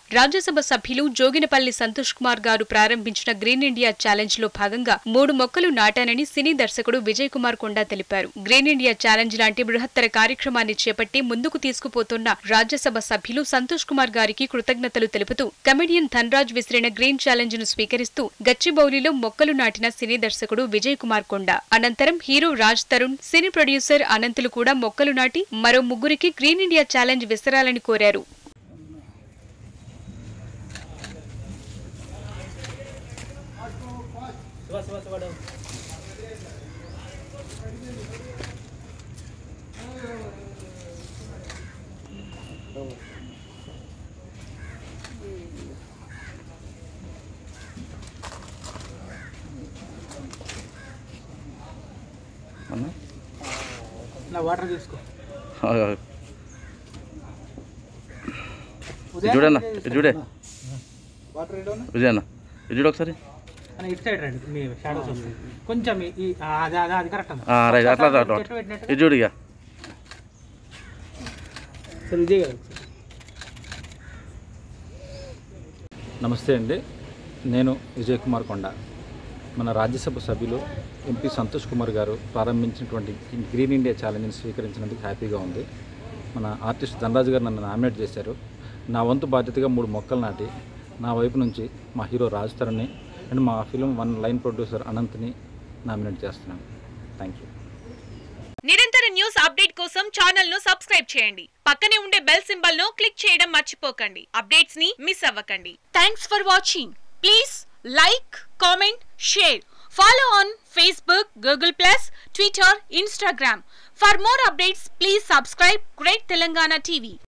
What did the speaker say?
రాజ్యసభ సభ్యులు జోగినపల్లి సంతోష్ కుమార్ గారు ప్రారంభించిన గ్రీన్ ఇండియా ఛాలెంజ్ లో భాగంగా మూడు మొక్కలు నాటానని సినీ దర్శకుడు విజయ్ కుమార్ కొండా తెలిపారు గ్రీన్ ఇండియా ఛాలెంజ్ లాంటి బృహత్తర కార్యక్రమాన్ని చేపట్టి ముందుకు తీసుకుపోతున్న రాజ్యసభ సభ్యులు సంతోష్ కుమార్ గారికి కృతజ్ఞతలు తెలుపుతూ కమెడియన్ ధన్రాజ్ విసిరిన గ్రీన్ ఛాలెంజ్ ను స్వీకరిస్తూ గచ్చిబౌలిలో మొక్కలు నాటిన సినీ దర్శకుడు విజయ్ కుమార్ కొండా అనంతరం hero Raj Tarun cine producer అనంతులు కూడా మొక్కలు నాటి మరో ముగ్గురికి గ్రీన్ ఇండియా ఛాలెంజ్ విసరాలని కోరారు అన్న నా వాటర్ తీసుకో ఇది చూడన్న ఇది చూడే వాటర్ ఏడో విజయ్ అన్న ఇది చూడు ఒకసారి అని ఇటు సైడ్ రండి మీ షాడోస్ వస్తాయి కొంచెం ఈ- ఈ ఆ, అది అది అది కరెక్ట్ అన్న ఆ, రైట్ అట్లా అట్లా, అట్లా చెట్టు పెట్టినట్టు ఇది చూడు ఇక సరే ఇదే కదా నమస్తే అండి నేను విజయ్ కుమార్ కొండ మన రాజ్యసభ సభ్యులు ఎంపీ సంతోష్ కుమార్ గారు ప్రారంభించినటువంటి ఈ గ్రీన్ ఇండియా ఛాలెంజ్ని స్వీకరించినందుకు హ్యాపీగా ఉంది మన ఆర్టిస్ట్ ధనరాజు గారు నన్ను నామినేట్ చేశారు నా వంతు బాధ్యతగా మూడు మొక్కలు నాటి నా వైపు నుంచి మా హీరో రాజ్ తరుణ్ని అండ్ మా ఫిలిం వన్ లైన్ ప్రొడ్యూసర్ అనంత్ని నామినేట్ చేస్తున్నాను థ్యాంక్ యూ నిరంతర న్యూస్ అప్డేట్ కోసం ఛానల్ ను సబ్స్క్రైబ్ చేయండి పక్కనే ఉండే బెల్ సింబల్ ను క్లిక్ చేయడం మర్చిపోకండి అప్డేట్స్ ని మిస్ అవ్వకండి thanks for watching please like comment share follow on Facebook Google plus Twitter Instagram for more updates please subscribe great Telangana TV